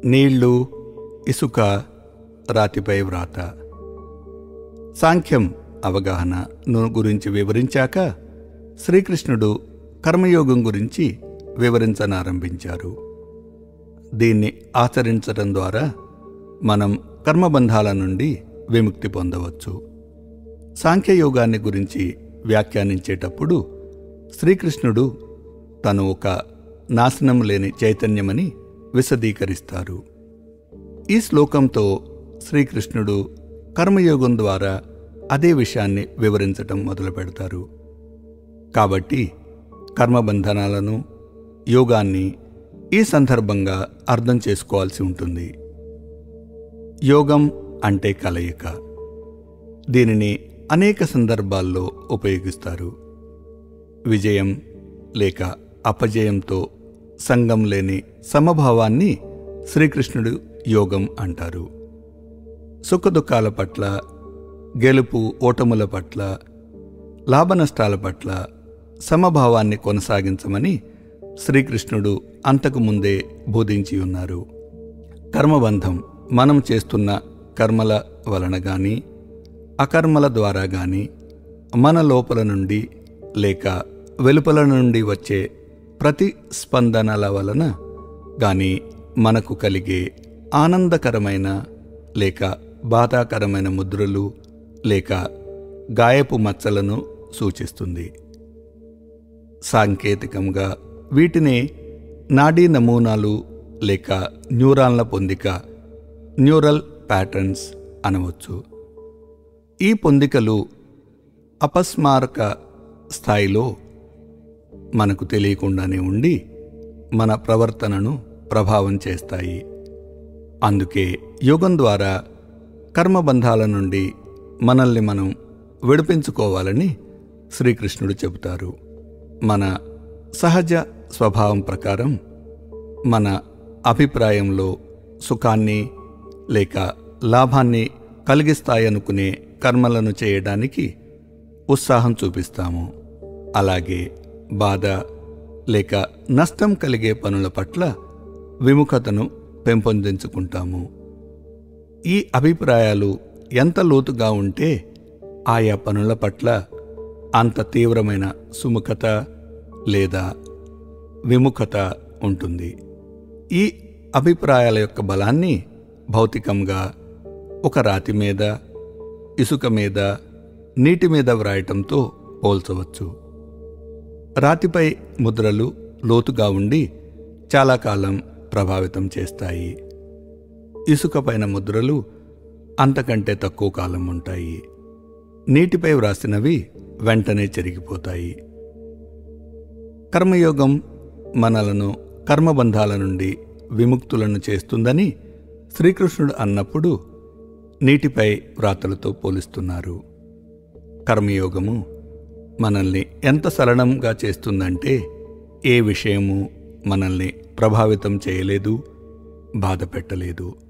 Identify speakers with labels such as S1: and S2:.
S1: నీళ్లు ఇసుక రాతిపై వ్రాత సాంఖ్యం అవగాహనను గురించి వివరించాక శ్రీకృష్ణుడు కర్మయోగం గురించి వివరించనారంభించారు దీన్ని ఆచరించడం ద్వారా మనం కర్మబంధాల నుండి విముక్తి పొందవచ్చు సాంఖ్యయోగాన్ని గురించి వ్యాఖ్యానించేటప్పుడు శ్రీకృష్ణుడు తను ఒక నాశనం లేని చైతన్యమని విశదీకరిస్తారు ఈ శ్లోకంతో శ్రీకృష్ణుడు కర్మయోగం ద్వారా అదే విషయాన్ని వివరించటం మొదలు పెడతారు కాబట్టి కర్మబంధనాలను యోగాన్ని ఈ సందర్భంగా అర్థం చేసుకోవాల్సి ఉంటుంది యోగం అంటే కలయిక దీనిని అనేక సందర్భాల్లో ఉపయోగిస్తారు విజయం లేక అపజయంతో సంగం లేని సమభావాన్ని శ్రీకృష్ణుడు యోగం అంటారు సుఖదుఖాల పట్ల గెలుపు ఓటముల పట్ల లాభనష్టాల పట్ల సమభావాన్ని కొనసాగించమని శ్రీకృష్ణుడు అంతకు ముందే బోధించి ఉన్నారు కర్మబంధం మనం చేస్తున్న కర్మల వలన గాని అకర్మల ద్వారా గాని మన లోపల నుండి లేక వెలుపల నుండి వచ్చే ప్రతిస్పందనల వలన గాని మనకు కలిగే ఆనందకరమైన లేక బాధాకరమైన ముద్రలు లేక గాయపు మచ్చలను సూచిస్తుంది సాంకేతికంగా వీటిని నాడీ నమూనాలు లేక న్యూరాన్ల పొందిక న్యూరల్ ప్యాటర్న్స్ అనవచ్చు ఈ పొందికలు అపస్మారక స్థాయిలో మనకు తెలియకుండానే ఉండి మన ప్రవర్తనను ప్రభావం చేస్తాయి అందుకే యోగం ద్వారా కర్మబంధాల నుండి మనల్ని మనం విడిపించుకోవాలని శ్రీకృష్ణుడు చెబుతారు మన సహజ స్వభావం ప్రకారం మన అభిప్రాయంలో సుఖాన్ని లేక లాభాన్ని కలిగిస్తాయనుకునే కర్మలను చేయడానికి ఉత్సాహం చూపిస్తాము అలాగే బాధ లేక నష్టం కలిగే పనుల పట్ల విముఖతను పెంపొందించుకుంటాము ఈ అభిప్రాయాలు ఎంత లోతుగా ఉంటే ఆయా పనుల పట్ల అంత తీవ్రమైన సుముఖత లేదా విముఖత ఉంటుంది ఈ అభిప్రాయాల యొక్క బలాన్ని భౌతికంగా ఒక రాతి మీద ఇసుక మీద నీటి మీద వ్రాయటంతో పోల్చవచ్చు రాతిపై ముద్రలు లోతుగా ఉండి చాలా కాలం ప్రభావితం చేస్తాయి ఇసుక పైన ముద్రలు అంతకంటే తక్కువ కాలం ఉంటాయి నీటిపై వ్రాసినవి వెంటనే చెరిగిపోతాయి కర్మయోగం మనలను కర్మబంధాల నుండి విముక్తులను చేస్తుందని శ్రీకృష్ణుడు అన్నప్పుడు నీటిపై వ్రాతలతో పోలిస్తున్నారు కర్మయోగము మనల్ని ఎంత సరళంగా చేస్తుందంటే ఏ విషయము మనల్ని ప్రభావితం చేయలేదు బాధ పెట్టలేదు